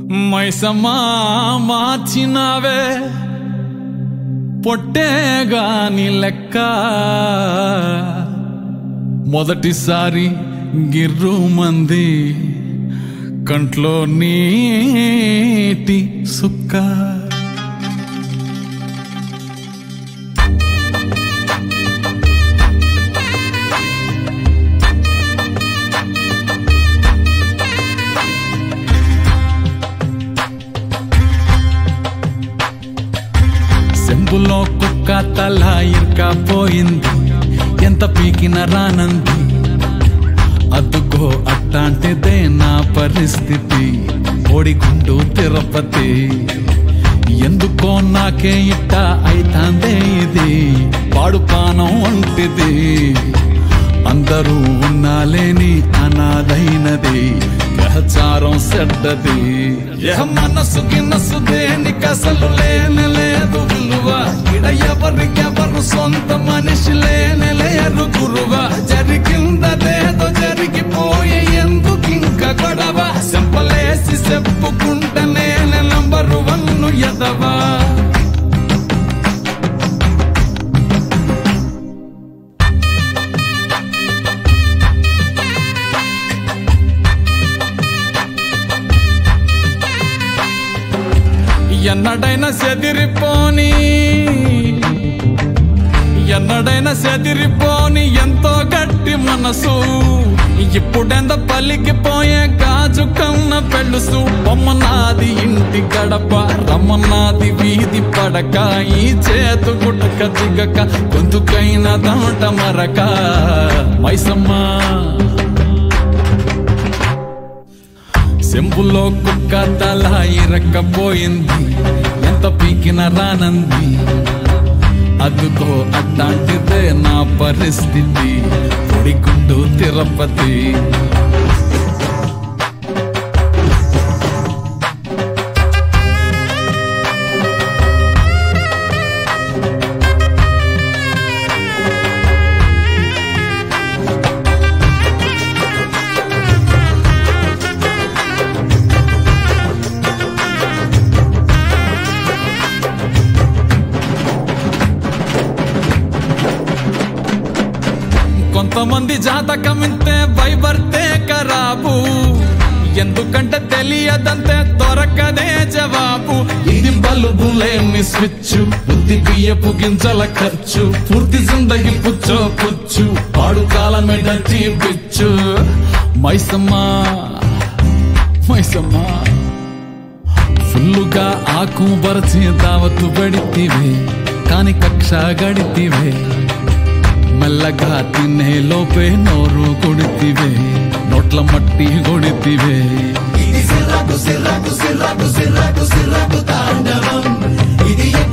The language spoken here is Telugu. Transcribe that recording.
మైసమ్మా మార్చినావే పొట్టేగాని లెక్క మొదటిసారి గిర్రు మంది కంట్లో నీటి సుక్క సెంబులో కుక్క తల ఇరకపోయింది ఎంత పీకిన రానంది అదుకో అట్టాంటిదే నా పరిస్థితి ఓడిగుండు తిరుపతి ఎందుకో నాకే ఇట్ట అయితాందే ఇది పాడు పానం వంటిది అందరూ ఉన్నాలేని అనాథైనది గ్రహచారం సెడ్డది ఎహ మనసు గిన్నసు దేనికి అసలు లేని లేదు విలువ ఇడ ఎవరికెవరు సొంత మనిషి లేని లేరు గురువ జరిగిందదేదో జరిగిపోయే ఎందుకింక గొడవ సింపలేసి చెప్పుకుంట నేను నంబరు వన్ను ఎదవా ఎన్నడైనా సెదిరిపోని ఎన్నడైనా సెదిరిపోని ఎంతో గట్టి మనసు ఇప్పుడెంత పలికిపోయే గాజు కన్న పెళ్ళుసు బొమ్మ నాది ఇంటి గడప రమ్మనాది వీధి పడక ఈ చేతు గుట్టక దిగక గొంతుకైన దాట మరక మైసమ్మా సెంబులో కుక్క తల ఇరక్కపోయింది ఎంత పీకిన రానంది అదుకో అట్లాంటిదే నా పరిస్థితి పొడిగుండు తిరుపతి కొంతమంది జాతకం ఇంతే భయపడితే ఖరాబు ఎందుకంటే తెలియదంతే దొరకదే జవాబు ఇది బలుబు లేని స్విచ్ బుద్ధి బియ్యపు గింజల ఖర్చు పూర్తి జిందగి పుచ్చో పుచ్చు పాడు కాలమే డచ్చి పిచ్చు మైసమ్మా మైసమ్మా ఫుల్లుగా ఆకు బరచి దావతు బడితివే కాని కక్ష గడితివే మెల్లగా తినే లోపే నోరు కొడితివే నోట్ల మట్టి కొడితివే ఇది సిర్రకు సిర్రకు సిర్రకు సిర్రకు సిర్రకు తాండవం ఇది